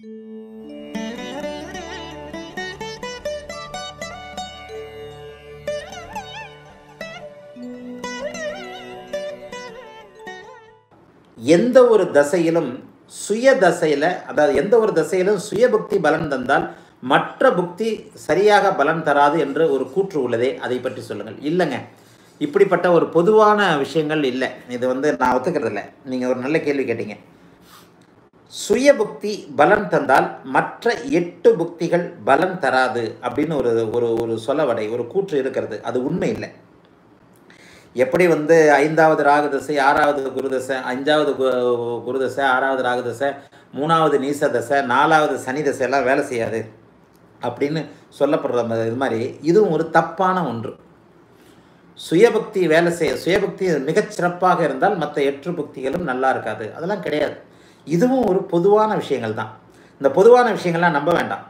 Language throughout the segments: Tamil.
எந்த ஒரு தசையிலும் சுய தசையில் அதாவது எந்த ஒரு தசையிலும் சுயபுக்தி பலன் தந்தால் மற்ற புக்தி சரியாக பலன் தராது என்று ஒரு கூற்று உள்ளதே அதை பற்றி சொல்லுங்கள் இல்லைங்க இப்படிப்பட்ட ஒரு பொதுவான விஷயங்கள் இல்லை இது வந்து நான் ஒத்துக்கிறது இல்லை நீங்கள் ஒரு நல்ல கேள்வி கேட்டீங்க சுயபுக்தி பலன் தந்தால் மற்ற எட்டு புக்திகள் பலன் தராது அப்படின்னு ஒரு ஒரு ஒரு சொலவடை ஒரு கூற்று இருக்கிறது அது உண்மை இல்லை எப்படி வந்து ஐந்தாவது ராகதசை ஆறாவது குருதசை அஞ்சாவது கு- குருதசை ஆறாவது ராகதசை மூணாவது நீச தசை நாலாவது சனி தசை எல்லாம் வேலை செய்யாது அப்படின்னு சொல்லப்படுற ம- இது மாதிரி இதுவும் ஒரு தப்பான ஒன்று சுயபக்தி வேலை செய்ய சுயபக்தி மிகச் சிறப்பாக இருந்தால் மற்ற எட்டு புக்திகளும் நல்லா இருக்காது அதெல்லாம் கிடையாது இதுவும் ஒரு பொதுவான விஷயங்கள் தான் இந்த பொதுவான விஷயங்கள்லாம் நம்ப வேண்டாம்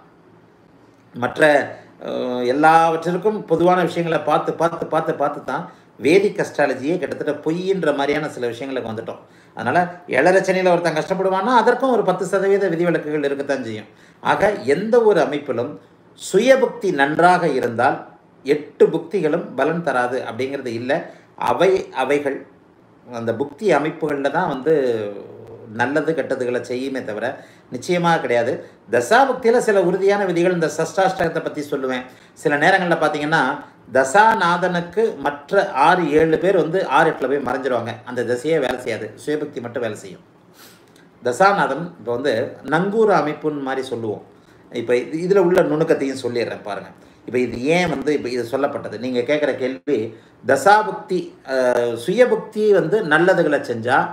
மற்ற அஹ், எல்லாவற்றிற்கும் பொதுவான விஷயங்களை பார்த்து பார்த்து பார்த்து பார்த்து தான் வேதிக் அஸ்ட்ராலஜியே கிட்டத்தட்ட பொய்ன்ற மாதிரியான சில விஷயங்களுக்கு வந்துட்டோம் அதனால் ஏழரச்சனையில் ஒருத்தன் கஷ்டப்படுவான்னா அதற்கும் ஒரு பத்து சதவீத விதிவிலக்குகள் இருக்கத்தான் செய்யும் ஆக எந்த ஒரு அமைப்பிலும் சுயபுக்தி நன்றாக இருந்தால் எட்டு புக்திகளும் பலன் தராது அப்படிங்கிறது இல்லை அவை அவைகள் அந்த புக்தி அமைப்புகளில் தான் வந்து நல்லது கெட்டதுகளை செய்யுமே தவிர நிச்சயமாக கிடையாது தசாபுக்தியில் சில உறுதியான விதிகள் இந்த சஷ்டாஷ்டகத்தை பற்றி சொல்லுவேன் சில நேரங்களில் பார்த்தீங்கன்னா தசாநாதனுக்கு மற்ற ஆறு ஏழு பேர் வந்து ஆறு எட்டில் போய் மறைஞ்சிருவாங்க அந்த தசையே வேலை செய்யாது சுயபக்தி மட்டும் வேலை செய்யும் தசாநாதன் இப்போ வந்து நங்கூர அமைப்புன்னு மாதிரி சொல்லுவோம் இப்போ இது இதில் உள்ள நுணுக்கத்தையும் சொல்லிடுறேன் பாருங்கள் இப்போ இது ஏன் வந்து இப்போ இது சொல்லப்பட்டது நீங்கள் கேட்குற கேள்வி தசாபுக்தி அஹ், சுயபுக்தி வந்து நல்லதுகளை செஞ்சால்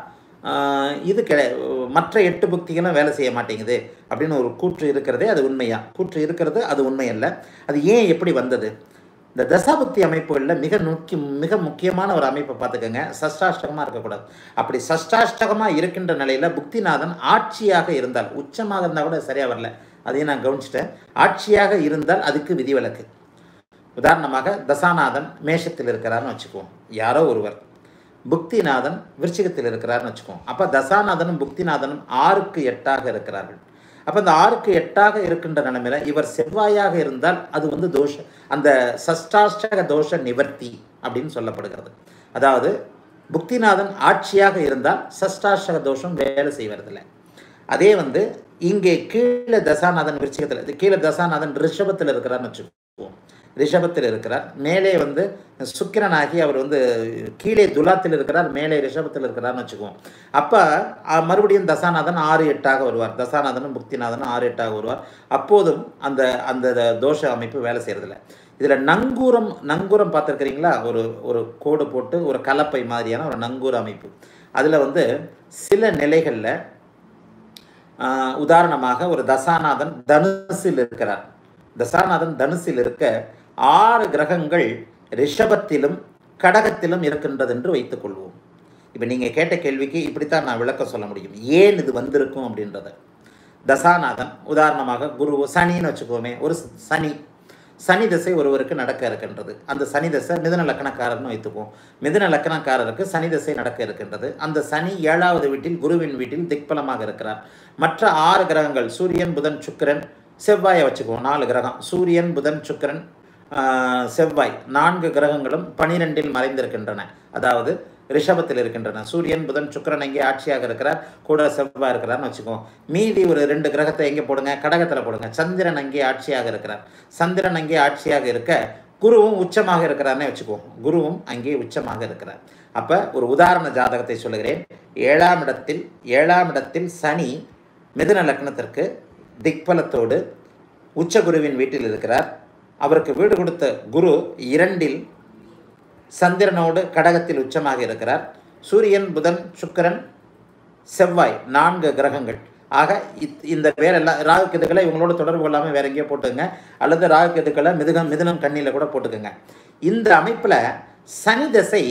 இது கிடை மற்ற எட்டு புக்திகளும் வேலை செய்ய மாட்டேங்குது அப்படின்னு ஒரு கூற்று இருக்கிறதே அது உண்மையா கூற்று இருக்கிறது அது உண்மை அல்ல அது ஏன் எப்படி வந்தது இந்த தசாபுக்தி அமைப்புகளில் மிக முக்கிய மிக முக்கியமான ஒரு அமைப்பை பார்த்துக்கோங்க சஷ்டாஷ்டகமாக இருக்கக்கூடாது அப்படி சஷ்டாஷ்டகமாக இருக்கின்ற நிலையில் புக்திநாதன் ஆட்சியாக இருந்தால் உச்சமாக இருந்தால் கூட சரியாக வரல அதையும் நான் கவனிச்சிட்டேன் ஆட்சியாக இருந்தால் அதுக்கு விதிவிலக்கு உதாரணமாக தசாநாதன் மேஷத்தில் இருக்கிறார்னு வச்சுக்குவோம் யாரோ ஒருவர் புக்திநாதன் விருச்சிகத்தில் இருக்கிறார்னு வச்சுக்குவோம் அப்போ தசாநாதனும் புக்திநாதனும் ஆறுக்கு எட்டாக இருக்கிறார்கள் அப்போ இந்த ஆறுக்கு எட்டாக இருக்கின்ற நிலைமையில இவர் செவ்வாயாக இருந்தால் அது வந்து தோஷ அந்த சஷ்டாஷ்டக தோஷ நிவர்த்தி அப்படின்னு சொல்லப்படுகிறது அதாவது புக்திநாதன் ஆட்சியாக இருந்தால் சஷ்டாஷ்டக தோஷம் வேலை செய்வதில்லை அதே வந்து இங்கே கீழே தசாநாதன் விருச்சிகத்தில் கீழே தசாநாதன் ரிஷபத்தில் இருக்கிறார்னு வச்சுக்குவோம் ரிஷபத்தில் இருக்கிறார் மேலே வந்து சுக்கிரனாகி அவர் வந்து கீழே துலாத்தில் இருக்கிறார் மேலே ரிஷபத்தில் இருக்கிறார்னு வச்சுக்குவோம் அப்போ மறுபடியும் தசாநாதன் ஆறு எட்டாக வருவார் தசாநாதனும் புக்திநாதனும் ஆறு எட்டாக வருவார் அப்போதும் அந்த அந்த தோஷ அமைப்பு வேலை செய்கிறதில்ல இதில் நங்கூரம் நங்கூரம் பார்த்துருக்கிறீங்களா ஒரு ஒரு கோடு போட்டு ஒரு கலப்பை மாதிரியான ஒரு நங்கூர அமைப்பு அதில் வந்து சில நிலைகளில் ஆஹ் உதாரணமாக ஒரு தசாநாதன் தனுசில் இருக்கிறார் தசாநாதன் தனுசில் இருக்க ஆறு கிரகங்கள் ரிஷபத்திலும் கடகத்திலும் இருக்கின்றது என்று வைத்துக்கொள்வோம் இப்போ நீங்கள் கேட்ட கேள்விக்கு இப்படித்தான் நான் விளக்கம் சொல்ல முடியும் ஏன் இது வந்திருக்கும் அப்படின்றத தசாநாதன் உதாரணமாக குரு சனின்னு வச்சுக்கோமே ஒரு சனி சனி திசை ஒருவருக்கு நடக்க இருக்கின்றது அந்த சனி திசை மிதுன லக்கணக்காரர்னு வைத்துப்போம் மிதுன லக்கணக்காரருக்கு சனி திசை நடக்க இருக்கின்றது அந்த சனி ஏழாவது வீட்டில் குருவின் வீட்டில் திக்பலமாக இருக்கிறார் மற்ற ஆறு கிரகங்கள் சூரியன் புதன் சுக்கிரன் செவ்வாயை வச்சுக்குவோம் நாலு கிரகம் சூரியன் புதன் சுக்கிரன் ஆஹ், செவ்வாய் நான்கு கிரகங்களும் பனிரெண்டில் மறைந்திருக்கின்றன அதாவது ரிஷபத்தில் இருக்கின்றன சூரியன் புதன் சுக்கிரன் எங்கே ஆட்சியாக இருக்கிறார் கூட செவ்வாய் இருக்கிறார்னு வச்சுக்குவோம் மீதி ஒரு ரெண்டு கிரகத்தை எங்கே போடுங்க கடகத்தில் போடுங்க சந்திரன் அங்கே ஆட்சியாக இருக்கிறார் சந்திரன் அங்கே ஆட்சியாக இருக்க குருவும் உச்சமாக இருக்கிறார்னே வச்சுக்குவோம் குருவும் அங்கே உச்சமாக இருக்கிறார் அப்போ ஒரு உதாரண ஜாதகத்தை சொல்லுகிறேன் ஏழாம் இடத்தில் ஏழாம் இடத்தில் சனி மிதுன லக்னத்திற்கு திக்பலத்தோடு உச்சகுருவின் வீட்டில் இருக்கிறார் அவருக்கு வீடு கொடுத்த குரு இரண்டில் சந்திரனோடு கடகத்தில் உச்சமாக இருக்கிறார் சூரியன் புதன் சுக்கிரன் செவ்வாய் நான்கு கிரகங்கள் ஆக இத்- இந்த வேறெல்லாம் ராகு கேதுக்களை இவங்களோட தொடர்பு கொள்ளாமல் வேற எங்கேயோ போட்டுங்க அல்லது ராகு கேதுக்களை மிதுகம் மிதுனம் கண்ணியில் கூட போட்டுக்கோங்க இந்த அமைப்பில் சனி தசை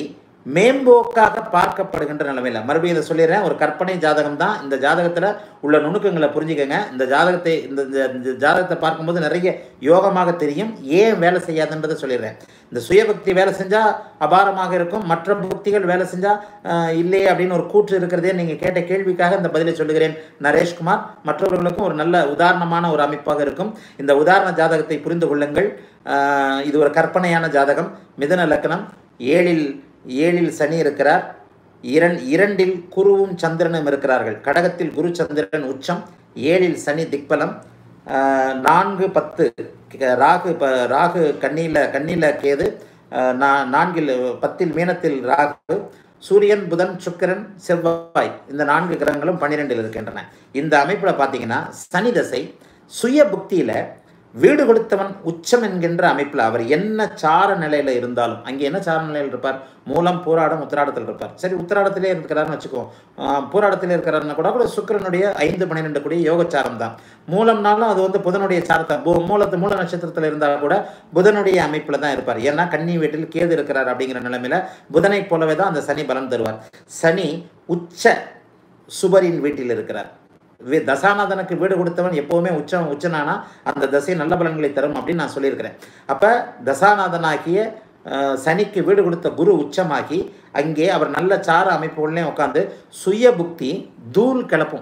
மேம்போக்காக பார்க்கப்படுகின்ற நிலைமையில் மறுபடியும் இதை சொல்லிடுறேன் ஒரு கற்பனை ஜாதகம் தான் இந்த ஜாதகத்தில் உள்ள நுணுக்கங்களை புரிஞ்சுக்கங்க இந்த ஜாதகத்தை இந்த இந்த- இந்த ஜாதகத்தை பார்க்கும்போது நிறைய யோகமாக தெரியும் ஏன் வேலை செய்யாதுன்றதை சொல்லிடுறேன் இந்த சுயபக்தி வேலை செஞ்சால் அபாரமாக இருக்கும் மற்ற புக்திகள் வேலை செஞ்சால் இல்லையே அப்படின்னு ஒரு கூற்று இருக்கிறதே நீங்கள் கேட்ட கேள்விக்காக இந்த பதிலை சொல்லுகிறேன் நரேஷ்குமார் மற்றவர்களுக்கும் ஒரு நல்ல உதாரணமான ஒரு அமைப்பாக இருக்கும் இந்த உதாரண ஜாதகத்தை புரிந்து கொள்ளுங்கள் ஆஹ் இது ஒரு கற்பனையான ஜாதகம் மிதன லக்னம் ஏழில் ஏழில் சனி இருக்கிறார் இரண் இரண்டில் குருவும் சந்திரனும் இருக்கிறார்கள் கடகத்தில் குரு சந்திரன் உச்சம் ஏழில் சனி திக்பலம் ஆஹ் நான்கு பத்து க- ராகு ப ராகு கண்ணியில் கண்ணியில் கேது ஆஹ் நா- நான்கில் பத்தில் மீனத்தில் ராகு சூரியன் புதன் சுக்கிரன் செவ்வாய் இந்த நான்கு கிரகங்களும் பன்னிரெண்டில் இருக்கின்றன இந்த அமைப்பில் பார்த்தீங்கன்னா சனி தசை சுய புக்தியில் வீடு கொடுத்தவன் உச்சம் என்கின்ற அமைப்பில் அவர் என்ன சார நிலையில் இருந்தாலும் அங்கே என்ன சார நிலையில் இருப்பார் மூலம் பூராடம் உத்திராடத்தில் இருப்பார் சரி உத்திராடத்திலே இருக்கிறாருன்னு வச்சுக்குவோம் ஆஹ் பூராடத்திலே இருக்கிறாருன்னா கூட கூட சுக்கிரனுடைய ஐந்து பன்னிரெண்டு கூடிய யோகச்சாரம் தான் மூலம்னாலும் அது வந்து புதனுடைய சாரத்தை பூ- மூலத்து மூல நட்சத்திரத்தில் இருந்தால் கூட புதனுடைய அமைப்பில் தான் இருப்பார் ஏன்னா கன்னி வீட்டில் கேது இருக்கிறார் அப்படிங்கிற நிலைமையில புதனைப் போலவே தான் அந்த சனி பலன் தருவார் சனி உச்ச சுபரின் வீட்டில் இருக்கிறார் வி- தசாநாதனுக்கு வீடு கொடுத்தவன் எப்போவுமே உச்சம் உச்சனானா அந்த தசை நல்ல பலன்களை தரும் அப்படின்னு நான் சொல்லியிருக்கிறேன் அப்போ தசாநாதனாகிய அஹ், சனிக்கு வீடு கொடுத்த குரு உச்சமாகி அங்கே அவர் நல்ல சார அமைப்புகள்லையும் உட்காந்து சுய புக்தி தூள் கிளப்பும்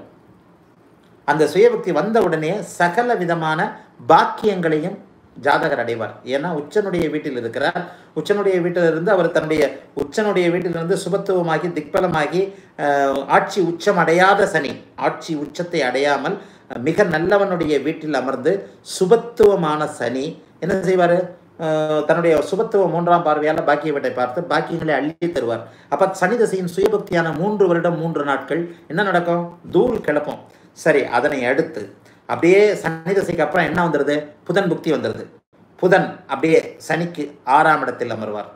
அந்த சுயபக்தி வந்த உடனே சகல விதமான பாக்கியங்களையும் ஜாதகர் அடைவார் ஏன்னா உச்சனுடைய வீட்டில் இருக்கிறார் உச்சனுடைய வீட்டிலிருந்து அவர் தன்னுடைய உச்சனுடைய வீட்டிலிருந்து சுபத்துவமாகி திக்பலமாகி அஹ், ஆட்சி உச்சம் அடையாத சனி ஆட்சி உச்சத்தை அடையாமல் அஹ், மிக நல்லவனுடைய வீட்டில் அமர்ந்து சுபத்துவமான சனி என்ன செய்வார் தன்னுடைய சுபத்துவ மூன்றாம் பார்வையால் பாக்கிய வீட்டை பார்த்து பாக்கியங்களை அள்ளி தருவார் அப்போ சனி தசையின் சுயபக்தியான மூன்று வருடம் மூன்று நாட்கள் என்ன நடக்கும் தூள் கிளப்பும் சரி அதனை அடுத்து அப்படியே சனி தசைக்கு அப்புறம் என்ன வந்துடுது புதன் புக்தி வந்துடுது புதன் அப்படியே சனிக்கு ஆறாம் இடத்தில் அமர்வார்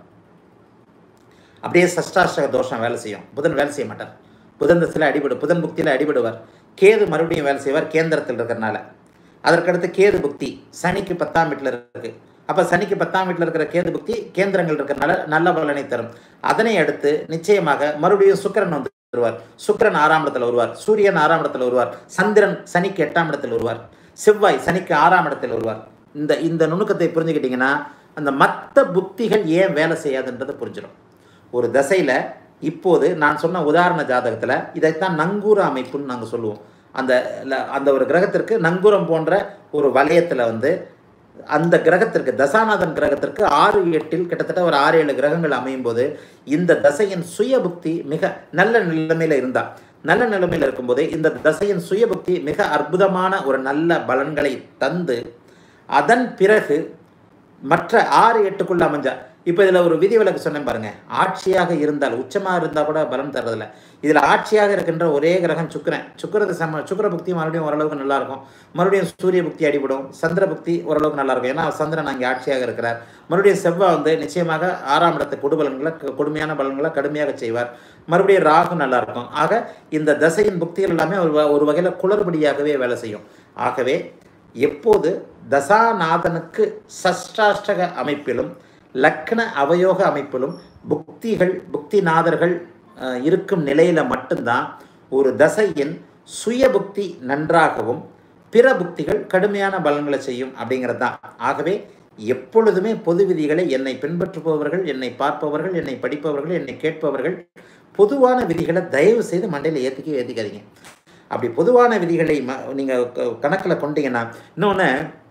அப்படியே சஷ்டாஷ்டக தோஷம் வேலை செய்யும் புதன் வேலை செய்ய மாட்டார் புதன் தசையில் அடிபடு புதன் புக்தியில் அடிபடுவார் கேது மறுபடியும் வேலை செய்வார் கேந்திரத்தில் இருக்கிறனால அதற்கடுத்து கேது புக்தி சனிக்கு பத்தாம் வீட்டில் இருக்கு அப்போ சனிக்கு பத்தாம் வீட்டில் இருக்கிற கேது புக்தி கேந்திரங்கள் இருக்கிறனால நல்ல பலனை தரும் அதனை அடுத்து நிச்சயமாக மறுபடியும் சுக்கிரன் வந்து வருவார் சுக்கிரன் ஆறாம் இடத்துல வருவார் சூரியன் ஆறாம் இடத்துல வருவார் சந்திரன் சனிக்கு எட்டாம் இடத்தில் வருவார் செவ்வாய் சனிக்கு ஆறாம் இடத்தில் வருவார் இந்த இந்த நுணுக்கத்தை புரிஞ்சுக்கிட்டீங்கன்னா அந்த மற்ற புக்திகள் ஏன் வேலை செய்யாதுன்றதை புரிஞ்சிடும் ஒரு தசையில் இப்போது நான் சொன்ன உதாரண ஜாதகத்தில் இதைத்தான் நங்கூர அமைப்புன்னு நாங்கள் சொல்லுவோம் அந்த ல- அந்த ஒரு கிரகத்திற்கு நங்கூரம் போன்ற ஒரு வலயத்தில் வந்து அந்த கிரகத்திற்கு தசாநாதன் கிரகத்திற்கு ஆறு எட்டில் கிட்டத்தட்ட ஒரு ஆறு ஏழு கிரகங்கள் அமையும் போது இந்த தசையின் சுயபுக்தி மிக நல்ல நிலைமையில் இருந்தா நல்ல நிலைமையில் இருக்கும்போது இந்த தசையின் சுயபுக்தி மிக அற்புதமான ஒரு நல்ல பலன்களை தந்து அதன் பிறகு மற்ற ஆறு எட்டுக்குள்ள அமைஞ்சா இப்போ இதில் ஒரு விதிவிலக்கு சொன்னேன் பாருங்க ஆட்சியாக இருந்தால் உச்சமாக இருந்தால் கூட பலன் தர்றதில்ல இதில் ஆட்சியாக இருக்கின்ற ஒரே கிரகம் சுக்கிரன் சுக்கிரது சம சுக்கிர புக்தி மறுபடியும் ஓரளவுக்கு நல்லா இருக்கும் மறுபடியும் சூரிய புக்தி அடிபடும் சந்திர புக்தி ஓரளவுக்கு நல்லா இருக்கும் ஏன்னா சந்திரன் அங்கே ஆட்சியாக இருக்கிறார் மறுபடியும் செவ்வாய் வந்து நிச்சயமாக ஆறாம் இடத்து கொடுபலன்களை க- கொடுமையான பலன்களை கடுமையாக செய்வார் மறுபடியும் ராகு நல்லா இருக்கும் ஆக இந்த தசையின் புக்திகள் எல்லாமே ஒரு வ- ஒரு வகையில் குளறுபடியாகவே வேலை செய்யும் ஆகவே எப்போது தசாநாதனுக்கு சஷ்டாஷ்டக அமைப்பிலும் லக்ன அவயோக அமைப்பிலும் புக்திகள் புக்திநாதர்கள் அஹ், இருக்கும் நிலையில் மட்டும்தான் ஒரு தசையின் சுய புக்தி நன்றாகவும் பிற புக்திகள் கடுமையான பலன்களை செய்யும் அப்படிங்கிறது தான் ஆகவே எப்பொழுதுமே பொது விதிகளை என்னை பின்பற்றுபவர்கள் என்னை பார்ப்பவர்கள் என்னை படிப்பவர்கள் என்னை கேட்பவர்கள் பொதுவான விதிகளை தயவு செய்து மண்டையில் ஏற்றிக்க ஏற்றிக்காதீங்க அப்படி பொதுவான விதிகளை ம நீங்கள் கணக்கில் கொண்டீங்கன்னா இன்னொன்று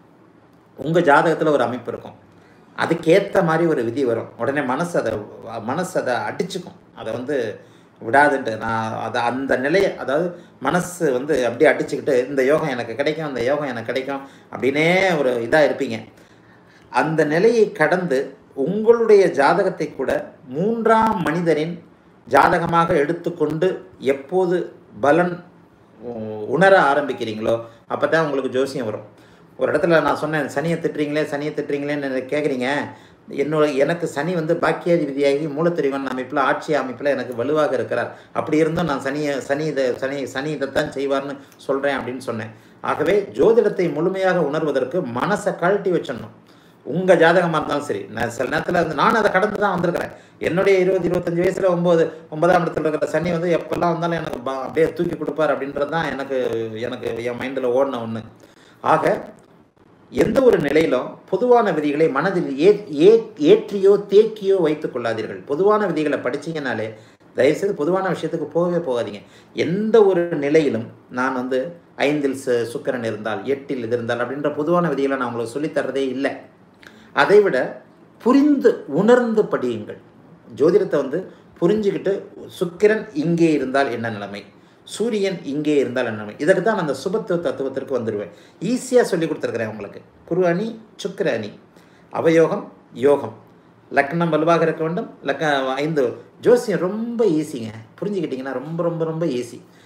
உங்கள் ஜாதகத்தில் ஒரு அமைப்பு இருக்கும் அதுக்கேற்ற மாதிரி ஒரு விதி வரும் உடனே மனசு அதை மனசு அதை அடிச்சுக்கும் அதை வந்து விடாதுன்ட்டு நான் அதை அந்த நிலையை அதாவது மனசு வந்து அப்படியே அடிச்சுக்கிட்டு இந்த யோகம் எனக்கு கிடைக்கும் அந்த யோகம் எனக்கு கிடைக்கும் அப்படின்னே ஒரு இதாக இருப்பீங்க அந்த நிலையை கடந்து உங்களுடைய ஜாதகத்தை கூட மூன்றாம் மனிதரின் ஜாதகமாக எடுத்துக்கொண்டு எப்போது பலன் உ- உணர ஆரம்பிக்கிறீங்களோ அப்போ தான் உங்களுக்கு ஜோசியம் வரும் ஒரு இடத்துல நான் சொன்னேன் சனியை திட்டுறீங்களே சனியை திட்டுறீங்களேன்னு கேட்குறீங்க என்னோட எனக்கு சனி வந்து பாக்கியாதிபதியாகி மூலத்தெரிவன் அமைப்பில் ஆட்சி அமைப்பில் எனக்கு வலுவாக இருக்கிறார் அப்படி இருந்தும் நான் சனியை சனி இதை சனி சனி இதைத்தான் செய்வார்னு சொல்கிறேன் அப்படின்னு சொன்னேன் ஆகவே ஜோதிடத்தை முழுமையாக உணர்வதற்கு மனசை கழட்டி வச்சிடணும் உங்கள் ஜாதகமாக இருந்தாலும் சரி நான் சில நேரத்தில் வந்து நான் அதை கடந்து தான் வந்திருக்கிறேன் என்னுடைய இருபது இருபத்தஞ்சு வயசில் ஒம்பது ஒன்பதாம் இடத்துல இருக்கிற சனி வந்து எப்பெல்லாம் வந்தாலும் எனக்கு ப- அப்படியே தூக்கி கொடுப்பார் அப்படின்றது தான் எனக்கு எனக்கு என் மைண்டில் ஓடின ஒன்று ஆக எந்த ஒரு நிலையிலும் பொதுவான விதிகளை மனதில் ஏ ஏ ஏற்றியோ தேக்கியோ வைத்துக் கொள்ளாதீர்கள் பொதுவான விதிகளை படிச்சீங்கனாலே தயவுசெய்து பொதுவான விஷயத்துக்கு போகவே போகாதீங்க எந்த ஒரு நிலையிலும் நான் வந்து ஐந்தில் சு- சுக்கிரன் இருந்தால் எட்டில் இது இருந்தால் அப்படின்ற பொதுவான விதிகளை நான் உங்களுக்கு சொல்லித் தர்றதே இல்லை அதை விட புரிந்து உணர்ந்து படியுங்கள் ஜோதிடத்தை வந்து புரிஞ்சுக்கிட்டு சுக்கிரன் இங்கே இருந்தால் என்ன நிலைமை சூரியன் இங்கே இருந்தால் என்ன நிலைமை இதற்கு தான் நான் அந்த சுபத்துவ தத்துவத்திற்கு வந்துடுவேன் ஈஸியாக சொல்லி கொடுத்துருக்குறேன் உங்களுக்கு குரு அணி சுக்கிர அணி அவயோகம் யோகம் லக்னம் வலுவாக இருக்க வேண்டும் லக்க ஐந்து ஜோசியம் ரொம்ப ஈஸிங்க புரிஞ்சுக்கிட்டிங்கன்னா ரொம்ப ரொம்ப ரொம்ப ஈஸி